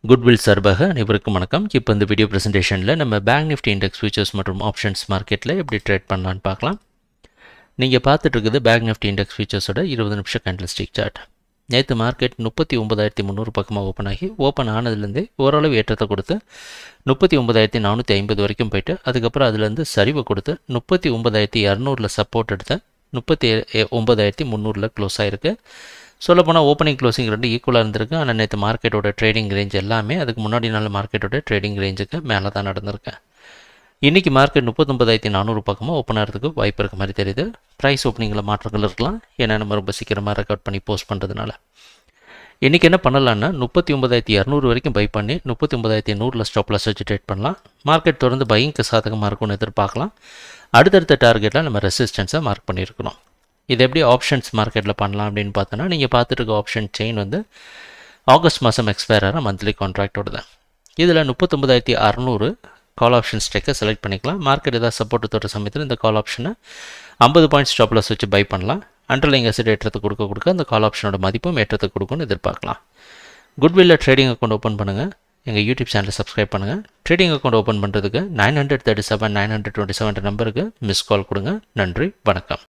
goodwill சார்பாக அனைவருக்கும் வணக்கம் இப்போ இந்த வீடியோ ப்ரெசன்டேஷனில் நம்ம பேங்க் நிஃப்டி இண்டெக்ஸ் ஃபியூச்சர்ஸ் மற்றும் ஆப்ஷன்ஸ் மார்க்கெட்டில் எப்படி ட்ரேட் பண்ணலான்னு பார்க்கலாம் நீங்கள் பார்த்துட்டு இருக்குது பேங்க் நிஃப்டி இண்டெக்ஸ் ஃபியூச்சர்ஸோட இருபது நிமிஷம் கேண்டல்ஸ்டிக் சார்ட் நேற்று மார்க்கெட் முப்பத்தி ஒன்பதாயிரத்தி முந்நூறு பக்கமாக ஓப்பன் ஆகி ஓப்பன் ஆனதுலேருந்தே ஓரளவு ஏற்றத்தை கொடுத்து முப்பத்தி ஒன்பதாயிரத்தி நானூற்றி ஐம்பது வரைக்கும் போயிட்டு அதுக்கப்புறம் அதுலேருந்து சரிவை கொடுத்து முப்பத்தி ஒன்பதாயிரத்தி இரநூறில் சப்போர்ட் எடுத்து முப்பத்தி ஒன்பதாயிரத்தி முந்நூறில் க்ளோஸ் ஆகிருக்கு சொல்லப்போனால் ஓப்பனிங் க்ளோசிங் ரெண்டு ஈக்குவலாக இருந்திருக்கு ஆனால் நேற்று மார்க்கெட்டோட ட்ரேடிங் ரேஞ்ச் எல்லாமே அதுக்கு முன்னாடி நாள் மார்க்கெட்டோட ட்ரேடிங் ரேஞ்சுக்கு மேலே தான் நடந்திருக்கு இன்றைக்கி மார்க்கெட் முப்பத்தொம்பதாயிரத்தி நானூறு பக்கமாக ஓப்பன் ஆகிறதுக்கு வாய்ப்பு இருக்க மாதிரி தெரியுது ப்ரைஸ் ஓப்பனிங்கில் மாற்றங்கள் இருக்கலாம் ஏன்னா நம்ம ரொம்ப சீக்கிரமாக ரெக்கார்ட் பண்ணி போஸ்ட் பண்ணுறதுனால இன்றைக்கி என்ன பண்ணலான்னா முப்பத்தி ஒன்பதாயிரத்தி இரநூறு வரைக்கும் பை பண்ணி முப்பத்தி ஒன்பதாயிரத்தி நூறில் ஸ்டாப்லாஸ் வச்சு ட்ரேட் பண்ணலாம் மார்க்கெட் தொடர்ந்து பையிங்க்கு சாதகமாக இருக்கும்னு எதிர்பார்க்கலாம் அடுத்தடுத்த டார்கெட்டில் நம்ம ரெசிஸ்டன்ஸை மார்க் பண்ணியிருக்கணும் இது எப்படி ஆப்ஷன்ஸ் மார்க்கெட்டில் பண்ணலாம் அப்படின்னு பார்த்தோன்னா நீங்கள் பார்த்துட்டு இருக்க ஆப்ஷன் செயின் வந்து ஆகஸ்ட் மாதம் எக்ஸ்பயர் ஆகிற மந்த்லி கான்ட்ராக்டோட தான் இதில் முப்பத்தொம்பதாயிரத்தி அறநூறு கால் ஆப்ஷன் ஸ்டெக்கை செலக்ட் பண்ணிக்கலாம் மார்க்கெட் ஏதாவது சப்போர்ட் தொட்ட சமயத்தில் இந்த கால் ஆப்ஷனை ஐம்பது பாயிண்ட்ஸ் ஸ்டாப்லஸ் வச்சு பை பண்ணலாம் அண்டர்லைங் அசட் ஏற்றத்தை கொடுக்க கொடுக்க அந்த கால் ஆப்ஷனோட மதிப்பும் ஏற்றத்தை கொடுக்கும்னு எதிர்பார்க்கலாம் குட்வில்ல ட்ரேடிங் அக்கௌண்ட் ஓப்பன் பண்ணுங்கள் எங்கள் யூடியூப் சேனலை சப்ஸ்கிரைப் பண்ணுங்கள் ட்ரேடிங் அக்கௌண்ட் ஓப்பன் பண்ணுறதுக்கு nine hundred thirty seven nine hundred twenty seven நம்பருக்கு மிஸ் கால் கொடுங்க நன்றி வணக்கம்